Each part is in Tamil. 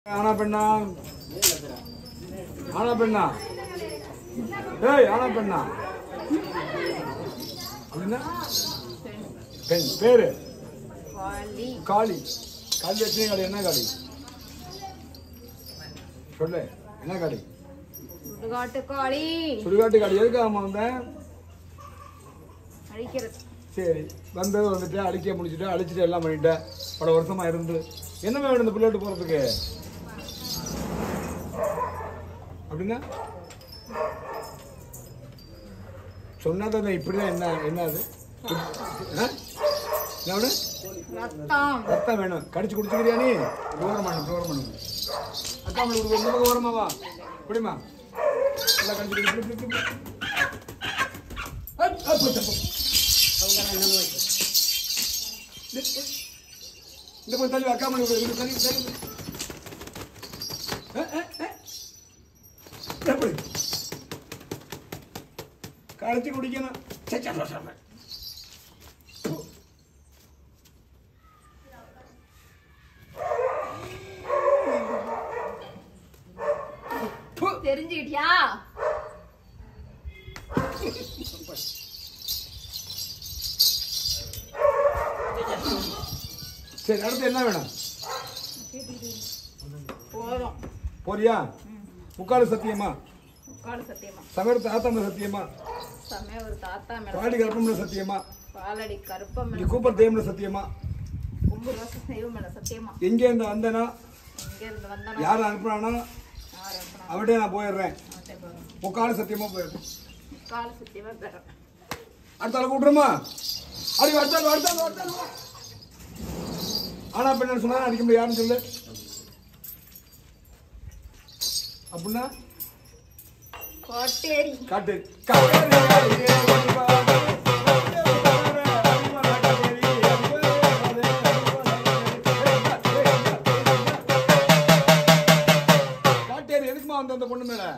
ஆனா பெண்ணா ஆனா பெண்ணா ஏய் ஆனா பெண்ணா அப்படின்னா பெண் பேரு வாலி காளி காளி எத்தனை காளி என்ன காளி சொல்லு என்ன காளி சுடுகாட்டு காளி சுடுகாட்டு காளி எதுக்காக வந்தேன் அழிக்கிறது சரி வந்தது வந்துட்டு அடிக்க முடிச்சுட்டு அடிச்சுட்டு எல்லாம் பண்ணிட்டேன் பல வருஷமா இருந்து என்ன வேணும் இந்த பிள்ளைட்டு போறதுக்கு அப்படின்னா சொன்னதை இப்படிதான் என்ன என்ன அது ஆ? என்ன வேணும்? ரத்தம் ரத்தம் வேணும் கடிச்சு குடிச்சுக்கிறியா நீ தூரம் பண்ணு தூரம் பண்ணு அக்கா உங்களுக்கு ஒரு பக்கம் ஓரமா வா குடிமா எல்லாம் கடிச்சு குடி, குடி, குடி, குடி. அப், அப், அப், அப். இந்த கொஞ்சம் தள்ளி அக்கா மணி தள்ளி தள்ளி தள்ளி அ, அ, அ. எப்படி கடிச்சு குடிக்கணும் சே, சே, சே, சே. பு. தெரிஞ்சுக்கிட்டியா சரி அடுத்து என்ன வேணும் போதும் போறியா முக்காடு சத்தியமா முக்காடு சத்தியமா சமர் தாத்தம்ல சத்தியமா சமய ஒரு தாத்தா மேல பாடி கற்பம்ல சத்தியமா பாலடி கருப்பம் இங்க மேல கூப்பர் தேம்ல சத்தியமா கும்பு ரோச செய்வ மேல சத்தியமா எங்க இருந்து வந்தேனா இங்க இருந்து வந்தானா யார் அனுப்புனானோ யார் அனுப்புனா அவட்டே நான் போயிடுறேன் அவன்கிட்ட போறோம். முக்காடு சத்தியமா போயிடுறேன் முக்காடு சத்தியமா பெறேன் அடுத்தால கூப்பிடுமா அடி அடுத்தால அடுத்தால அடுத்தால வா. ஆனா பெண்ணு சொன்னா அடிக்க முடியாது யாருன்னு சொல்லு அப்படின்னா கோட்டேரி காட்டு காட்டேரி எதுக்குமா வந்த அந்த பொண்ணு மேல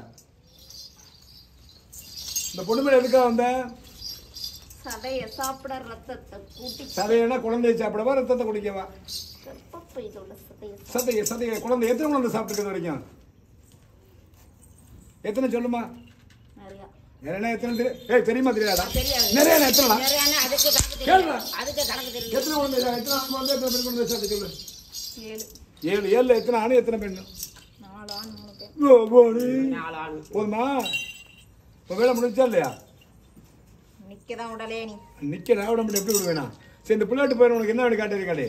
இந்த பொண்ணு மேல எதுக்காக வந்த சதைய சாப்பிட ரத்தத்தை கூட்டி சதையனா குழந்தைய சாப்பிடவா ரத்தத்தை குடிக்கவா கர்ப்பப்பையில உள்ள சதைய சதைய சதைய குழந்தை எத்தனை குழந்தை சாப்பிட்டுருக்கிறது வரைக்கும் எத்தனை சொல்லுமா நிறையா நிறைய எத்தனை தெரி- ஏய் தெரியுமா தெரியாதா தெரியாது. நிறைய எத்தனை நிறையானா அதுக்கு கணக்கு கேளுடா. தெரியும் அதுக்கு கணக்கு தெரியும் எத்தனை குழந்தை எத்தனை ஆண் குழந்தை எத்தனை பெண் குழந்தை சாப்பிட்டு சொல்லு ஏழு ஏழு ஏழுல எத்தனை ஆணு எத்தனை பெண்ணு நாலு ஆண் மூணு பேர் போதுமா இப்போ வேலை முடிஞ்சா இல்லையா நிக்கதான் உடலே நீ நிக்க நான் விட முடியும் எப்படி விடுவேனா சரி இந்த பிள்ளைட்டு போயிடும் உனக்கு என்ன வேணும் காட்டு காடு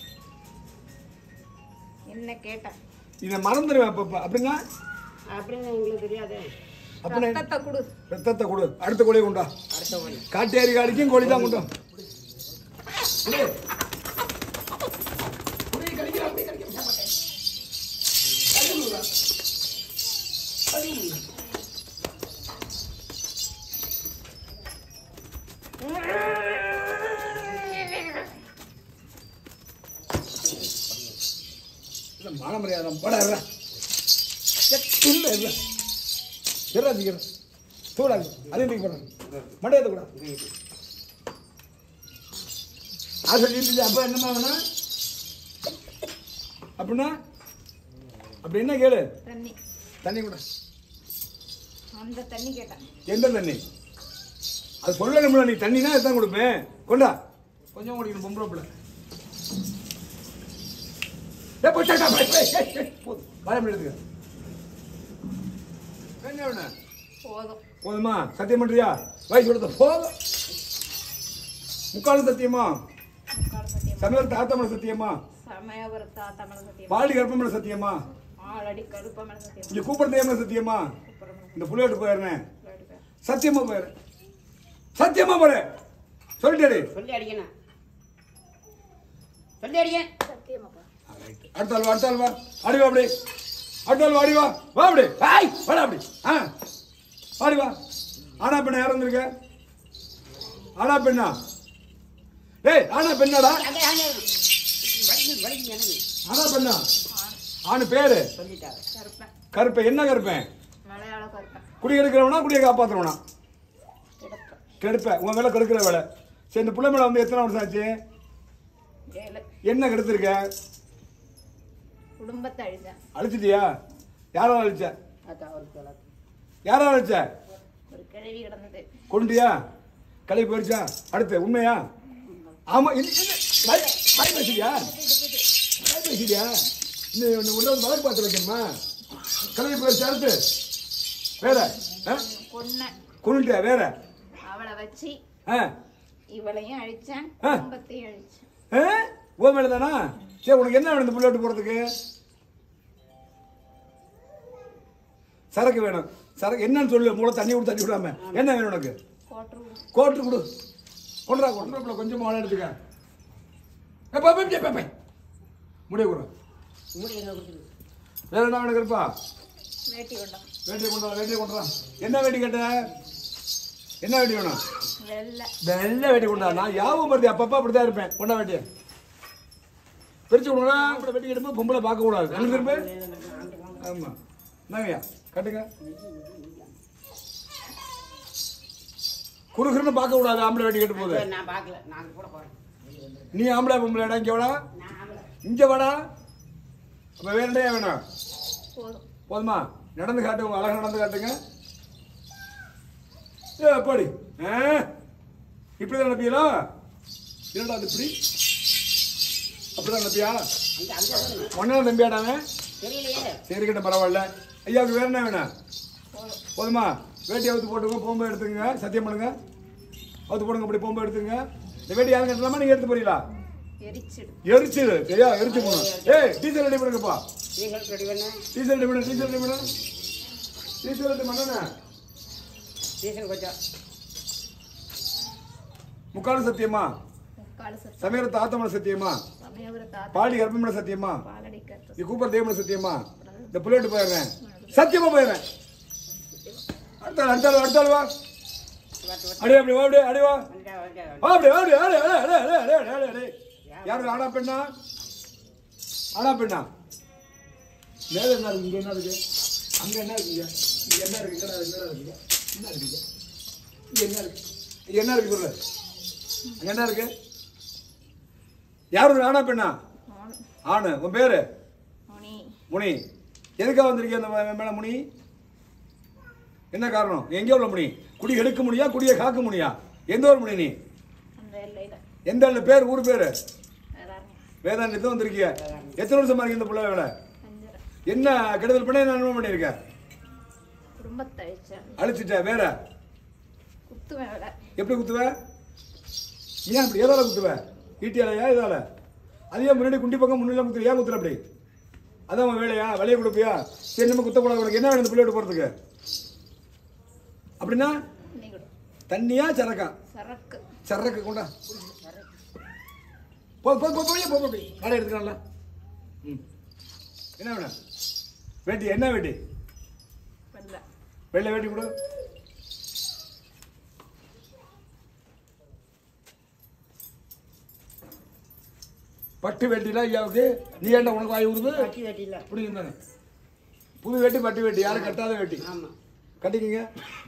என்ன கேட்டேன் இதை மறந்துடுவேன் அப்பப்போ அப்படின்னா அப்படின்னு உங்களுக்கு தெரியாது அப்படின்னா ரத்தத்தை கொடு ரத்தத்தை கொடு அடுத்த கோழியை கொண்டா அடுத்த வழி காட்டேரி காடிக்கும் கோழி தான் கொண்டா குடு. குடி, கடிக்கிறா, அப்படி கடிக்க மாட்டேன். கடிக்க முடியல. கடிக்க முடியல. இல்ல, மான மரியாதை பட இல்ல இல்ல இல்ல இருடா அதிகம் தூடாது அதே நீங்க போடுறேன் மண்டையத்தை கூட அது சொல்லிட்டு அப்ப என்னமா வேணும் அப்படின்னா அப்படி என்ன கேளு தண்ணி தண்ணி கூட அந்த தண்ணி கேட்டேன் எந்த தண்ணி அது சொல்லணும்ல நீ தண்ணினா எத்தான் கொடுப்பேன் கொண்டா கொஞ்சம் குடிக்கணும் பொம்பளை பிள்ளை ஏய், போய் டா, டா, போய், ஏய், ஏய், ஏய், போதும். வாயை மூடி எடுத்துக்க. என்ன வேணும் போதும் போதுமா சத்தியம் பண்றியா வயசு கொடுத்த போதும் முக்காலும் சத்தியமா முக்காடு சத்தியமா சமையல் தாத்தமல சத்தியமா சமயபுர தாத்தா மேல சத்தியமா பாடி கற்பமல சத்தியமா ஆளடி கருப்ப மேல சத்தியமா இங்க கூப்பிடுறதே சத்தியமா அப்புறம் இந்த புள்ளையோட்டு போயிடுறேன் விளையாட்டு பேர். சத்தியமா போயிடுறேன் சத்தியமா போறேன் சொல்லிட்டேடி சொல்லி அடிக்கணும் சொல்லி அடிக்க சத்தியமா பா. அடுத்த ஆள் வா அடுத்த ஆள் வா அடி வா அப்படி அடுத்த ஆள் வா, அடி வா வா அப்படி ஹாய் வாடா அப்படி ஆ வாடி வா ஆனா பெண்ணா யார் வந்திருக்க ஆனா பெண்ணா ஏய் ஆனா பெண்ணாடா அங்கே அங்கே வலிக்கு வலிக்கு எனக்கு ஆனா பெண்ணா ஆணு பேரு சொல்லிட்டாரு கருப்பன் கருப்பேன் என்ன கருப்பேன் மலையாள கருப்பன் குடி எடுக்கிறவனா குடியை காப்பாத்துறவனா கிடப்பன் கெடுப்பேன் உன் வேலை கெடுக்கிற வேலை சரி இந்த பிள்ளை மேல வந்து எத்தனை வருஷம் ஆச்சு ஏழு என்ன கெடுத்திருக்க குடும்பத்தை அழிச்சேன் அழிச்சிட்டியா யாரால அழிச்ச அதான் அவருக்கு எல்லாம் யாரால அழிச்ச ஒரு கிழவி கிடந்தது கொண்டுட்டியா கலை போயிருச்சா அடுத்து உண்மையா ஆமா இது இது பாய் பாய் பேசுறியா பாய் பேசுறியா இன்னும் ஒன்று உள்ள வந்து வழக்கு பார்த்து வைக்கணுமா கலை போயிருச்சு அடுத்து வேற ஆ பொண்ணை கொண்டுட்டியா வேற அவளை வச்சு ஆ இவளையும் அழிச்சேன் ஆ. குடும்பத்தையும் அழிச்சேன் ஆ ஓ மேலே தானா சரி உனக்கு என்ன வேணும் இந்த புள்ளோட்டு போகிறதுக்கு சரக்கு வேணும் சரக்கு என்னன்னு சொல்லு மூளை தண்ணி விட்டு தண்ணி விடாம என்ன வேணும் உனக்கு கோட்டரு கோட்டு கொடு கொண்டா கொண்டா கொஞ்சம் மாலை எடுத்துக்க ஏ, பா, பா, பா, பா, பா. முடிய கொடு முடிய கொடுத்துரு வேற என்ன வேணும் இருப்பா வேட்டி கொண்டோம் வேட்டியை கொண்டு வா வேட்டியை கொண்டு வா என்ன வேட்டி கேட்ட என்ன வேட்டி வேணும் வெள்ளை வெள்ளை வேட்டி கொண்டா நான் யாவும் மருதி அப்பப்போ அப்படிதான் இருப்பேன் கொண்டா வேட்டியை பிரிச்சு விடுங்க அப்படி வெட்டி எடுப்போம் பொம்பளை பார்க்க கூடாது எனக்கு திரும்ப ஆமா என்னங்கய்யா கட்டுங்க குறுகுறுன்னு பார்க்க கூடாது ஆம்பளை வேட்டி கட்டு போகுது நான் பார்க்கல நான் கூட போறேன் நீ ஆம்பளை பொம்பளை இடம் இங்கே வாடா நான் ஆம்பளை. இங்கே வாடா அப்போ வேற என்ன வேணும் போதும் போதுமா நடந்து காட்டு உங்க அழகா நடந்து காட்டுங்க ஏ அப்பாடி ஆ இப்படிதான் நடப்பியலா என்னடா அது இப்படி அப்படிதான் நடப்பியா அங்க அங்க சொல்லுங்க ஒன்னா தம்பியாடாங்க தெரியலையே சரி கிட்ட பரவாயில்ல ஐயாவுக்கு வேற என்ன வேணும் போதும் போதுமா வேட்டி அவுத்து போட்டுங்க போம்பை எடுத்துங்க சத்தியம் பண்ணுங்க அவுத்து போடுங்க அப்படி போம்பை எடுத்துங்க இந்த வேட்டி யாரும் கட்டலாமா நீங்க எடுத்து போறீங்களா எரிச்சிடு எரிச்சு சரியா எரிச்சு போகணும் ஏய் டீச்சர் ரெடி பண்ணுங்கப்பா நீங்கள் ரெடி பண்ண டீச்சர் ரெடி பண்ணு டீச்சர் ரெடி பண்ணு டீச்சர் ரெடி பண்ணு டீசல் கொஞ்சம் முக்காடு சத்தியமா முக்கால சத்தம் சமீர தாத்தமன சத்தியமா சமயபுர தாத்தா பாடி கர்ப்பமன சத்தியமா பாலடி கத்து இது கூப்பர் தேவமன சத்தியமா இந்த புள்ளட்டு போயிடுறேன் சத்தியமா போயிடுறேன் அடுத்த ஆள், அடுத்த ஆள், அடுத்த ஆள் வா வட்டு வட்டு அடி அப்படி வா அப்படி அடி வா வந்தா வந்தா வா அப்படி வா அப்படி அடி அடி அடி அடி அடி அடி அடி அடி யாரு ஆனா பெண்ணா ஆனா பெண்ணா மேல என்ன இருக்கு இங்க என்ன இருக்கு அங்க என்ன இருக்குங்க இங்க என்ன இருக்கு இங்க என்ன இருக்குங்க என்ன இருக்குங்க இங்க என்ன இருக்கு இங்க என்ன இருக்கு சொல்லு அங்க என்ன இருக்கு யாரு ஆனா பெண்ணா ஆண் ஆணு உன் பேரு முனி முனி எதுக்காக வந்திருக்கீங்க அந்த மே- மேல முனி என்ன காரணம் எங்கே உள்ள முனி குடி எடுக்க முடியா குடியை காக்க முடியா எந்த ஒரு முனி நீ அந்த எல்லையில எந்த ஊர்ல பேர் ஊர் பேரு வேறாருங்க வேதாந்தத்தை வந்திருக்கீங்க எத்தனை வருஷமா இருக்கு இந்த பிள்ளை வேலை அஞ்சரை என்ன கெடுதல் பண்ண என்ன நன்மை பண்ணியிருக்க குடும்பத்தை அழிச்சேன் அழிச்சிட்ட வேற குத்துவேன் வேலை எப்படி குத்துவ ஏன் அப்படி எதால குத்துவ ஈட்டியாலையா இதால அதே முன்னாடி குண்டி பக்கம் முன்னாடி குத்துற ஏன் குத்துற அப்படி அதான் உன் வேலையா வேலையை கொடுப்பியா சரி நம்ம குத்தக்கூடாது உனக்கு என்ன வேணும் இந்த பிள்ளையோட போறதுக்கு அப்படின்னா நீ கொடு தண்ணியா சரக்கா சரக்கு சரக்கு கொண்டா போ போ போ போய் போ போய் கடை எடுத்துக்கலாம்ல ம் என்ன வேணும் வேட்டி என்ன வேட்டி வெள்ளை வெள்ளை வேட்டி கொடு பட்டு வேட்டிலாம் ஐயாவுக்கு நீ ஏன்டா உனக்கு வாய் ஊறுது வட்டி வட்டி இல்லை இப்படி இருந்தாங்க புது வேட்டி பட்டு வேட்டி யாரும் கட்டாத வேட்டி ஆமாம் கட்டிக்கிங்க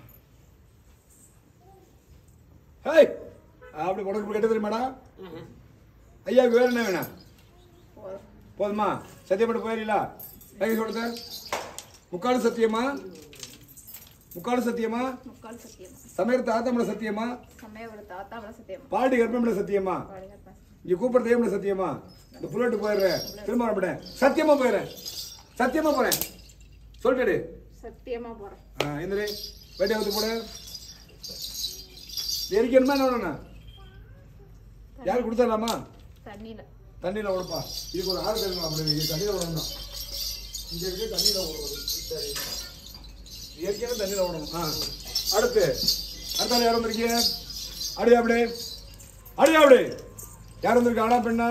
ஹேய் அப்படி உனக்கு இப்படி கட்ட தெரியுமாடா ஐயாவுக்கு வேற என்ன வேணும் போதும் போதுமா சத்தியப்பட்டு போயிடலா கை சொல்லுங்க முக்காடு சத்தியமா முக்காடு சத்தியமா முக்கால் சத்தியமா சமயர் தாத்தமட சத்தியமா சமயபுர தாத்தா அவளை சத்தியமா பாடி கர்ப்பமட சத்தியமா பாடிகப்பா இங்க கூப்பிட தெய்வம்ல சத்தியமா இந்த புல்லட்டு போயிடுறேன் திரும்ப வரப்படேன் சத்தியமா போயிடுறேன் சத்தியமா போறேன் சொல்லிட்டு சத்தியமா போறேன் ஆ இந்திரி வேட்டி அவுத்து போடு எரிக்கணுமா என்ன வேணும்ண்ணா யார் கொடுத்துடலாமா தண்ணியில தண்ணியில் உடப்பா இதுக்கு ஒரு ஆறு தருங்க அப்படி இது தண்ணியில் விடணும் இங்கே இருக்கு தண்ணியில் விடணும் சரி இயற்கையான தண்ணியில் விடணும் ஆ அடுத்து அடுத்த ஆள் யார் வந்திருக்கீங்க அடி அப்படி அடி அப்படி யார் வந்திருக்கா ஆனா பெண்ணா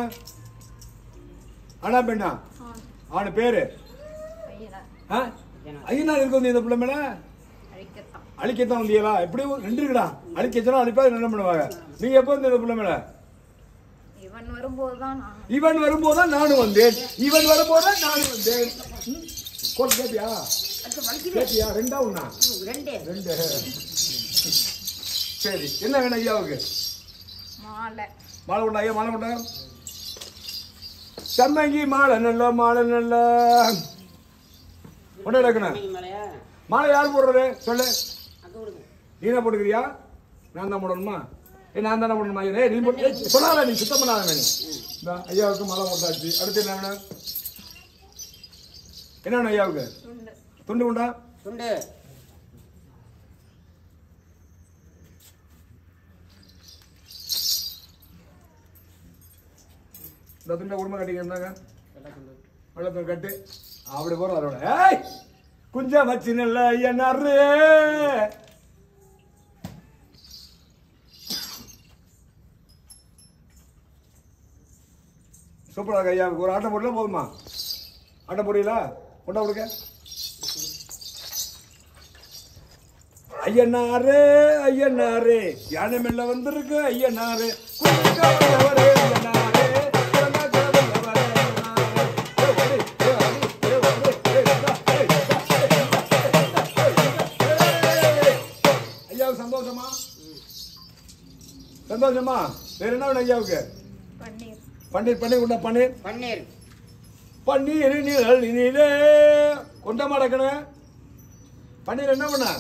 ஆனா பெண்ணா ஆண் ஆணு பேரு பையனா ஆ ஐயனா இருக்கு வந்து இந்த பிள்ளை மேல அழிக்கத்தான் அழிக்கத்தான் வந்தீங்களா எப்படி ரெண்டு இருக்குடா அழிக்கச்சுனா அழிப்பா என்ன பண்ணுவாங்க நீங்க எப்போ வந்து இந்த பிள்ளை மேல இவன் வரும்போது தான் நான் இவன் வரும்போதுதான் நானும் வந்தேன் இவன் வரும்போதுதான் நானும் வந்தேன் ம்? கோல் கேட்டியா அது வலிக்குது கேட்டியா ரெண்டா ஒண்ணா ரெண்டு ரெண்டு சரி என்ன வேணும் ஐயாவுக்கு மாலை மாலை கொண்டா ஐயா மாலை கொண்டா சம்மங்கி மாலை நல்ல மாலை நல்ல கொண்டு எடுக்கணும் இன்னைக்கு மேலையா மாலை யார் போடுறது சொல்லு அக்கா கொடுங்க நீ என்ன போட்டுக்கிறியா நான் தான் போடணுமா ஏ நான் தானே போடணுமா ஏ நீ போட்டு ஏய், சொல்லாத நீ சுத்தம் பண்ணாத நீ இந்த ஐயாவுக்கு மாலை போட்டாச்சு அடுத்து என்ன வேணும் என்ன வேணும் ஐயாவுக்கு துண்டு துண்டு உண்டா துண்டு இந்த துண்டை குடும்ப கட்டிங்க இருந்தாங்க எல்லாம் துண்டு வெள்ளத்துக்கு கட்டு அப்படி போற அதோட ஏய் குஞ்சா வச்சு நல்ல ஐயனாரு சூப்பரா ஐயா ஒரு ஆட்டம் போடல போதுமா ஆட்டம் போடல கொண்டா கொடுக்க ஐயனாரே ஐயனாரே யானை மேல வந்திருக்கு ஐயனாரே குடிக்காதவரே ஐயனாரே குழந்தாதவரே ஐயனாரே. ஏய், ஓடி, ஏய், ஓடி, ஏய், ஓடி, ஏய், இந்தா, ஏய், இந்தா, ஏய், ஏய், ஏய். ஐயாவுக்கு சந்தோஷமா சந்தோஷமா வேற என்ன வேணும் ஐயாவுக்கு பன்னீர் பன்னீர் பன்னீர் உண்டா பன்னீர் பன்னீர் பன்னீர் நிழல் நீலே கொண்ட மடக்கணும் பன்னீர் என்ன பண்ண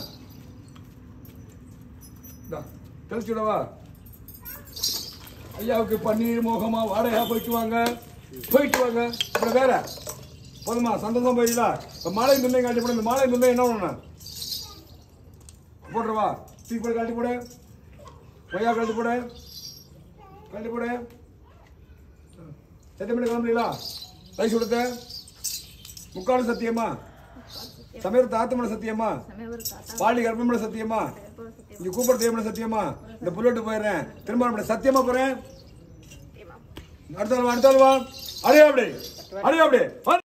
இந்தா, தெளிச்சு விடவா ஐயாவுக்கு பன்னீர் மோகமா வாடகையா போயிட்டு வாங்க போயிட்டு வாங்க அப்புறம் வேற போதுமா சந்தோஷம் போயிடலா இப்போ மாலை துண்டை காட்டி போட இந்த மாலை துண்டை என்ன பண்ணணும் போட்டுருவா தூக்கி போட கழட்டி போடு கொய்யா கழட்டி போடு கழட்டி போடு சத்தியம் பண்ணி கிளம்புறீங்களா ரைஸ் கொடுத்த முக்காடு சத்தியமா சமீர் தாத்தமன சத்தியமா சமயபுர தாத்தா பாலி கர்ப்பமன சத்தியமா எப்போ சத்தியம் இங்க கூப்பிட தேவன சத்தியமா இந்த புல்லட்டு போயிடுறேன் திரும்ப நம்மள சத்தியமா போறேன் சத்தியமா அடுத்த வா அடுத்த வா அடியா அப்படி அடியா அப்படி